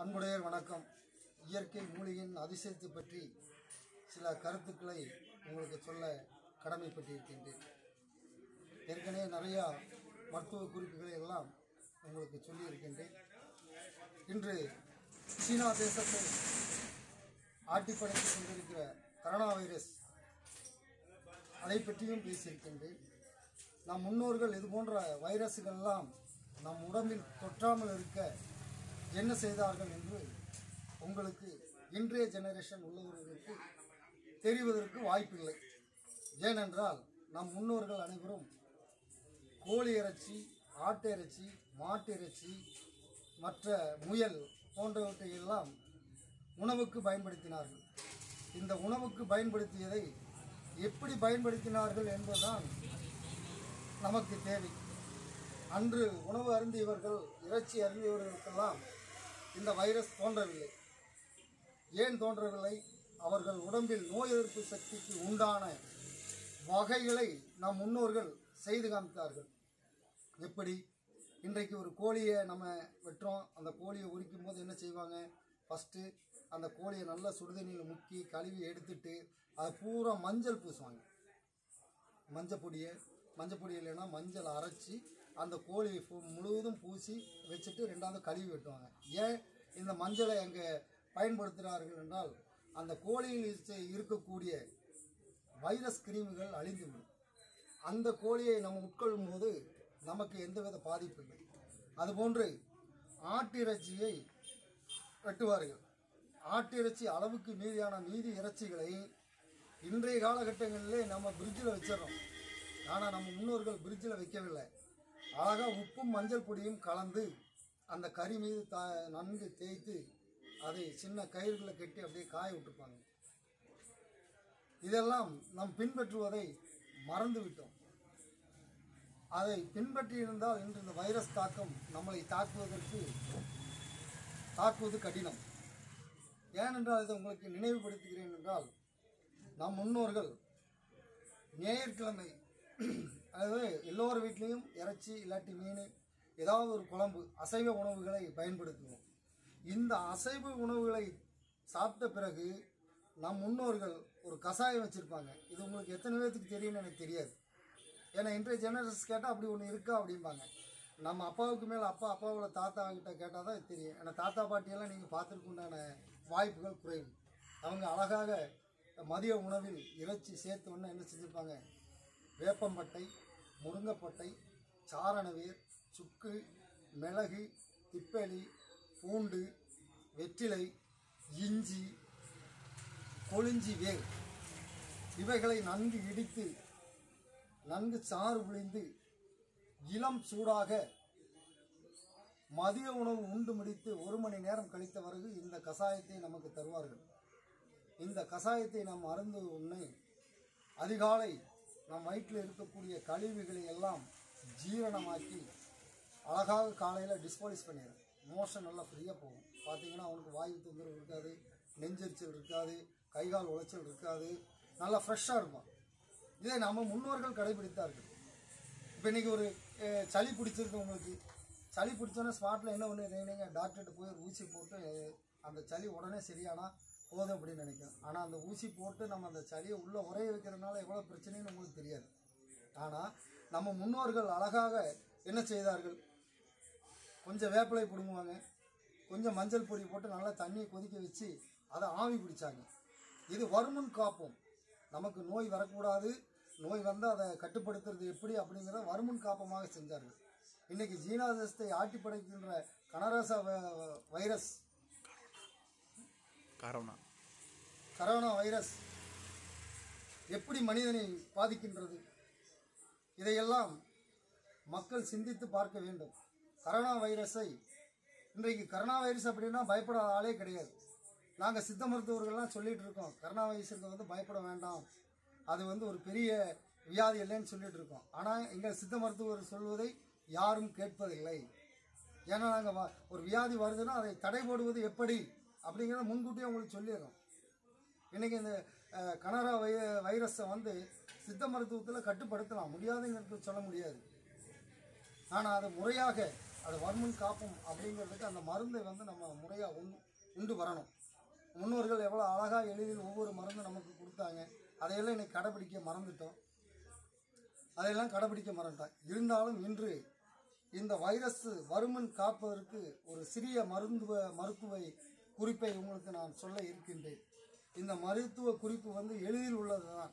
அன்புடையர் வணக்கம் இயற்கை மூலிகையின் அதிசயத்தை பற்றி சில கருத்துக்களை உங்களுக்கு சொல்ல கடமைப்பட்டிருக்கின்றேன் ஏற்கனவே நிறையா மருத்துவ குறிப்புகளை எல்லாம் உங்களுக்கு சொல்லியிருக்கின்றேன் இன்று சீனா தேசத்தை ஆட்டிப்படைத்துக் கொண்டிருக்கிற கரோனா வைரஸ் அதை பற்றியும் பேசியிருக்கின்றேன் நம் முன்னோர்கள் இது போன்ற வைரஸுகள்லாம் நம் உடம்பில் தொற்றாமல் இருக்க என்ன செய்தார்கள் என்று உங்களுக்கு இன்றைய ஜெனரேஷன் உள்ளவர்களுக்கு தெரிவதற்கு வாய்ப்பில்லை ஏனென்றால் நம் முன்னோர்கள் அனைவரும் கோழி இறைச்சி ஆட்டு இறைச்சி மாட்டு இறைச்சி மற்ற முயல் போன்றவற்றை எல்லாம் உணவுக்கு பயன்படுத்தினார்கள் இந்த உணவுக்கு பயன்படுத்தியதை எப்படி பயன்படுத்தினார்கள் என்பதுதான் நமக்கு தேவை அன்று உணவு அருந்தியவர்கள் இறைச்சி அருந்தியவர்களுக்கெல்லாம் இந்த வைரஸ் தோன்றவில்லை ஏன் தோன்றவில்லை அவர்கள் உடம்பில் நோய் எதிர்ப்பு சக்திக்கு உண்டான வகைகளை நம் முன்னோர்கள் செய்து காமித்தார்கள் எப்படி இன்றைக்கு ஒரு கோழியை நம்ம வெட்டுறோம் அந்த கோழியை உரிக்கும் போது என்ன செய்வாங்க ஃபஸ்ட்டு அந்த கோழியை நல்லா சுடுதண்ணியில் முக்கி கழுவி எடுத்துட்டு அது பூரா மஞ்சள் பூசுவாங்க மஞ்சள் பொடியை மஞ்சள் பொடி இல்லைன்னா மஞ்சள் அரைச்சி அந்த கோழியை ஃபு- முழுவதும் பூசி வச்சுட்டு ரெண்டாவது கழுவி வெட்டுவாங்க ஏன் இந்த மஞ்சளை அங்கே பயன்படுத்துகிறார்கள் என்றால் அந்த கோழியில் இருக்க- இருக்கக்கூடிய வைரஸ் கிருமிகள் அழிந்துவிடும் அந்த கோழியை நம்ம உட்கொள்ளும் போது நமக்கு எந்தவித பாதிப்பு இல்லை அதுபோன்று ஆட்டிறைச்சியை வெட்டுவார்கள் ஆட்டிறைச்சி அளவுக்கு மீதியான மீதி இறைச்சிகளை இன்றைய காலகட்டங்களிலே நம்ம பிரிட்ஜில் வச்சிடறோம் ஆனால் நம்ம முன்னோர்கள் பிரிட்ஜில் வைக்கவில்லை அழகாக உப்பும் மஞ்சள் பொடியும் கலந்து அந்த கறி மீது தா நன்கு தேய்த்து அதை சின்ன கயிறுகளை கட்டி அப்படியே காய விட்டுருப்பாங்க இதெல்லாம் நாம் பின்பற்றுவதை மறந்துவிட்டோம் அதை பின்பற்றி இருந்தால் இன்று இந்த வைரஸ் தாக்கம் நம்மளை தாக்குவதற்கு தாக்குவது கடினம் ஏனென்றால் இதை உங்களுக்கு நினைவுபடுத்துகிறேன் என்றால் நம் முன்னோர்கள் ஞாயிற்றுக்கிழமை அதாவது எல்லோர் வீட்லேயும் இறைச்சி இல்லாட்டி மீன் ஏதாவது ஒரு குழம்பு அசைவ உணவுகளை பயன்படுத்துவோம் இந்த அசைவ உணவுகளை சாப்பிட்ட பிறகு நம் முன்னோர்கள் ஒரு கஷாயம் வச்சுருப்பாங்க இது உங்களுக்கு எத்தனை பேர்த்துக்கு தெரியும்னு எனக்கு தெரியாது ஏன்னா இன்றைய ஜெனரேஷன்ஸ் கேட்டால் அப்படி ஒன்று இருக்கா அப்படிம்பாங்க நம்ம அப்பாவுக்கு மேலே அப்பா அப்பாவோட தாத்தா கிட்ட கேட்டால் தான் இது தெரியும் ஏன்னா தாத்தா பாட்டியெல்லாம் நீங்கள் பார்த்துருக்குண்டான வாய்ப்புகள் குறைவு அவங்க அழகாக மதிய உணவில் இறைச்சி சேர்த்து ஒன்று என்ன செஞ்சுருப்பாங்க வேப்பம்பட்டை முருங்கைப்பட்டை சாரணவேர் சுக்கு மிளகு திப்பலி பூண்டு வெற்றிலை இஞ்சி கொளிஞ்சி வேர் இவைகளை நன்கு இடித்து நன்கு சாறு பிழிந்து இளம் சூடாக மதிய உணவு உண்டு முடித்து ஒரு மணி நேரம் கழித்த பிறகு இந்த கசாயத்தை நமக்கு தருவார்கள் இந்த கசாயத்தை நாம் அருந்து உடனே அதிகாலை நம் வயிற்றில் இருக்கக்கூடிய கழிவுகளை எல்லாம் ஜீரணமாக்கி அழகாக காலையில் டிஸ்போலிஸ் பண்ணிடுறேன் மோஷன் நல்லா ஃப்ரீயாக போகும் பார்த்தீங்கன்னா அவனுக்கு வாயு தொந்தரவு இருக்காது நெஞ்செரிச்சல் இருக்காது கைகால் உளைச்சல் இருக்காது நல்லா ஃப்ரெஷ்ஷாக இருப்பான் இதை நம்ம முன்னோர்கள் கடைபிடித்தார்கள் இப்போ இன்றைக்கி ஒரு அஹ், சளி பிடிச்சிருக்கு உங்களுக்கு சளி பிடிச்சோன்னே ஸ்பாட்டில் என்ன ஒன்று செய்யணுங்க டாக்டர்கிட்ட போய் ஒரு ஊசி போட்டு அஹ், அந்த சளி உடனே சரியானா போதும் அப்படின்னு நினைக்கும் ஆனால் அந்த ஊசி போட்டு நம்ம அந்த சளியை உள்ளே உரைய வைக்கிறதுனால எவ்வளோ பிரச்சனைன்னு உங்களுக்கு தெரியாது ஆனால் நம்ம முன்னோர்கள் அழகாக என்ன செய்தார்கள் கொஞ்சம் வேப்பிலை பிடுங்குவாங்க கொஞ்சம் மஞ்சள் பொடி போட்டு நல்லா தண்ணியை கொதிக்க வச்சு அதை ஆவி பிடிச்சாங்க இது வருமுன் காப்போம் நமக்கு நோய் வரக்கூடாது நோய் வந்தால் அதை கட்டுப்படுத்துறது எப்படி அப்படிங்கிறத வருமுன் காப்பமாக செஞ்சார்கள் இன்னைக்கு ஜீனாதசத்தை ஆட்டி படைக்கின்ற கனரச வ- வைரஸ் கரோனா கரோனா வைரஸ் எப்படி மனிதனை பாதிக்கின்றது இதையெல்லாம் மக்கள் சிந்தித்து பார்க்க வேண்டும் கரோனா வைரஸை இன்றைக்கு கரோனா வைரஸ் அப்படின்னா பயப்படாத ஆளே கிடையாது நாங்கள் சித்த மருத்துவர்கள்லாம் சொல்லிட்டு இருக்கோம் கரோனா வைரஸுக்கு வந்து பயப்பட வேண்டாம் அது வந்து ஒரு பெரிய வியாதி இல்லைன்னு சொல்லிட்டு இருக்கோம் ஆனால் எங்கள் சித்த மருத்துவர் சொல்வதை யாரும் கேட்பதில்லை ஏன்னா நாங்கள் ஒரு வியாதி வருதுன்னா அதை தடை போடுவது எப்படி அப்படிங்கிறத முன்கூட்டியே உங்களுக்கு சொல்லிடுறோம் இன்றைக்கி இந்த அஹ், கனரா வை வைரஸை வந்து சித்த மருத்துவத்தில் கட்டுப்படுத்தலாம் முடியாதுங்கிறது சொல்ல முடியாது ஆனால் அதை முறையாக அது வருமுன் காப்பும் அப்படிங்கிறதுக்கு அந்த மருந்தை வந்து நம்ம முறையாக உண் உண்டு வரணும் முன்னோர்கள் எவ்வளோ அழகாக எளிதில் ஒவ்வொரு மருந்தும் நமக்கு கொடுத்தாங்க அதையெல்லாம் இன்னைக்கு கடைபிடிக்க மறந்துட்டோம் அதையெல்லாம் கடைபிடிக்க மறந்துட்டோம் இருந்தாலும் இன்று இந்த வைரஸ் வருமுன் காப்பதற்கு ஒரு சிறிய மருத்துவ மருத்துவ குறிப்பை உங்களுக்கு நான் சொல்ல இருக்கின்றேன் இந்த மருத்துவ குறிப்பு வந்து எளிதில் உள்ளது தான்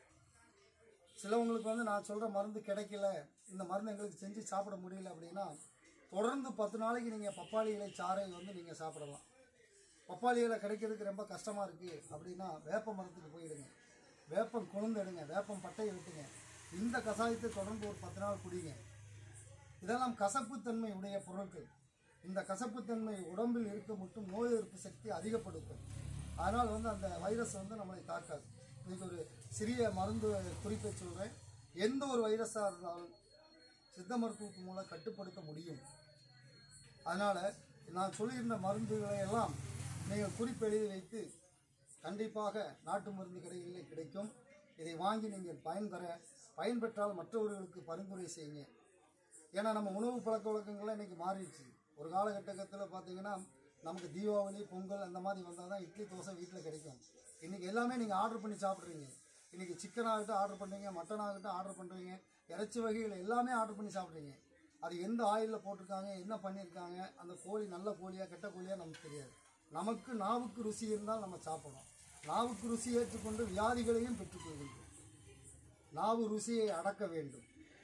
சிலவங்களுக்கு வந்து நான் சொல்கிற மருந்து கிடைக்கல இந்த மருந்து எங்களுக்கு செஞ்சு சாப்பிட முடியல அப்படின்னா தொடர்ந்து பத்து நாளைக்கு நீங்கள் பப்பாளி இலை சாறை வந்து நீங்கள் சாப்பிடலாம் பப்பாளி இலை கிடைக்கிறதுக்கு ரொம்ப கஷ்டமாக இருக்குது அப்படின்னா வேப்ப மரத்துக்கு போயிடுங்க வேப்பம் கொழுந்து எடுங்க வேப்பம் பட்டையை விட்டுங்க இந்த கஷாயத்தை தொடர்ந்து ஒரு பத்து நாள் குடிங்க இதெல்லாம் கசப்புத்தன்மை உடைய பொருட்கள் இந்த கசப்புத்தன்மை உடம்பில் இருக்க மட்டும் நோய் எதிர்ப்பு சக்தி அதிகப்படுத்தும் அதனால் வந்து அந்த வைரஸ் வந்து நம்மளை தாக்காது இதுக்கு ஒரு சிறிய மருந்து குறிப்பை சொல்கிறேன் எந்த ஒரு வைரஸாக இருந்தாலும் சித்த மருத்துவத்தின் மூலம் கட்டுப்படுத்த முடியும் அதனால் நான் சொல்லியிருந்த மருந்துகளை எல்லாம் நீங்கள் குறிப்பெழுதி வைத்து கண்டிப்பாக நாட்டு மருந்து கடைகளில் கிடைக்கும் இதை வாங்கி நீங்கள் பயன்பெற பயன்பெற்றால் மற்றவர்களுக்கு பரிந்துரை செய்யுங்க ஏன்னா நம்ம உணவு பழக்க வழக்கங்கள்லாம் இன்றைக்கி மாறிடுச்சு ஒரு காலகட்டத்தில் பார்த்தீங்கன்னா நமக்கு தீபாவளி பொங்கல் அந்த மாதிரி வந்தால் தான் இட்லி தோசை வீட்டில் கிடைக்கும் இன்றைக்கி எல்லாமே நீங்கள் ஆர்டர் பண்ணி சாப்பிட்றீங்க இன்றைக்கி சிக்கன் ஆகட்டும் ஆர்டர் பண்ணுறீங்க மட்டன் ஆகட்டும் ஆர்டர் பண்ணுறீங்க இறைச்சி வகைகள் எல்லாமே ஆர்டர் பண்ணி சாப்பிட்றீங்க அது எந்த ஆயிலில் போட்டிருக்காங்க என்ன பண்ணியிருக்காங்க அந்த கோழி நல்ல கோழியா கெட்ட கோழியா நமக்கு தெரியாது நமக்கு நாவுக்கு ருசி இருந்தால் நம்ம சாப்பிடணும் நாவுக்கு ருசி ஏற்றுக்கொண்டு வியாதிகளையும் பெற்றுக்கொள்கின்றோம் நாவு ருசியை அடக்க வேண்டும்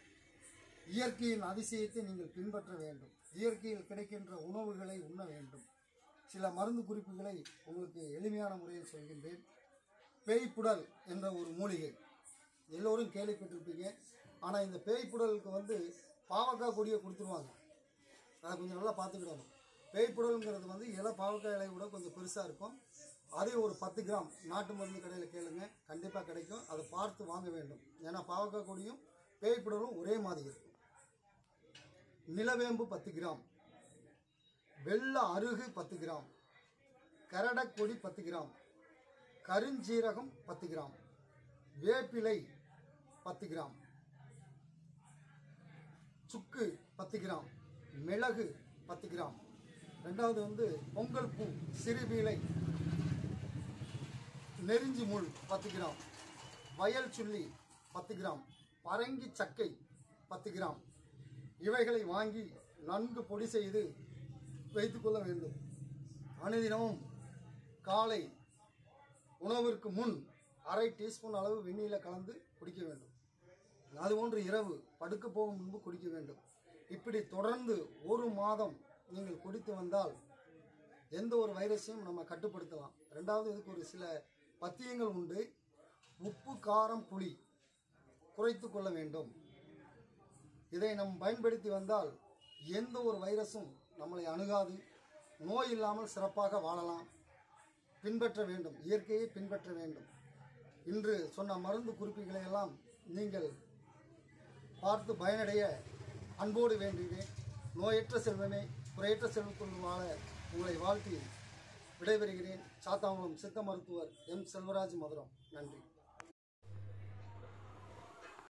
இயற்கையின் அதிசயத்தை நீங்கள் பின்பற்ற வேண்டும் இயற்கையில் கிடைக்கின்ற உணவுகளை உண்ண வேண்டும் சில மருந்து குறிப்புகளை உங்களுக்கு எளிமையான முறையில் சொல்கின்றேன் பேய்ப்புடல் என்ற ஒரு மூலிகை எல்லோரும் கேள்விப்பட்டிருப்பீங்க ஆனால் இந்த பேய்ப்புடலுக்கு வந்து பாவக்காய் கொடியை கொடுத்துருவாங்க அதை கொஞ்சம் நல்லா பார்த்துக்கிடணும் பேய்ப்புடல்ங்கிறது வந்து இலை பாவக்காய் இலை விட கொஞ்சம் பெருசாக இருக்கும் அதே ஒரு பத்து கிராம் நாட்டு மருந்து கடையில் கேளுங்க கண்டிப்பாக கிடைக்கும் அதை பார்த்து வாங்க வேண்டும் ஏன்னா பாவக்காய் கொடியும் பேய்ப்புடலும் ஒரே மாதிரி இருக்கும் நிலவேம்பு பத்து கிராம் வெள்ள அருகு பத்து கிராம் கரடக்கொடி பத்து கிராம் கருஞ்சீரகம் பத்து கிராம் வேப்பிலை பத்து கிராம் சுக்கு பத்து கிராம் மிளகு பத்து கிராம் ரெண்டாவது வந்து பொங்கல் பூ சிறுபீலை நெருஞ்சி முள் பத்து கிராம் வயல் சுள்ளி பத்து கிராம் பரங்கி சக்கை பத்து கிராம் இவைகளை வாங்கி நன்கு பொடி செய்து வைத்துக்கொள்ள வேண்டும் அனுதினமும் காலை உணவிற்கு முன் அரை டீஸ்பூன் அளவு வெந்நீரில் கலந்து குடிக்க வேண்டும் அதுபோன்று இரவு படுக்க போகும் முன்பு குடிக்க வேண்டும் இப்படி தொடர்ந்து ஒரு மாதம் நீங்கள் குடித்து வந்தால் எந்த ஒரு வைரஸையும் நம்ம கட்டுப்படுத்தலாம் ரெண்டாவது இதுக்கு ஒரு சில பத்தியங்கள் உண்டு உப்பு காரம் புளி குறைத்து கொள்ள வேண்டும் இதை நம் பயன்படுத்தி வந்தால் எந்த ஒரு வைரஸும் நம்மளை அணுகாது நோய் இல்லாமல் சிறப்பாக வாழலாம் பின்பற்ற வேண்டும் இயற்கையை பின்பற்ற வேண்டும் இன்று சொன்ன மருந்து குறிப்புகளை எல்லாம் நீங்கள் பார்த்து பயனடைய அன்போடு வேண்டுகிறேன் நோயற்ற செல்வமே குறையற்ற செல்வத்துடன் வாழ உங்களை வாழ்த்தி விடைபெறுகிறேன் சாத்தாங்குளம் சித்த மருத்துவர் எம் செல்வராஜ் மதுரம் நன்றி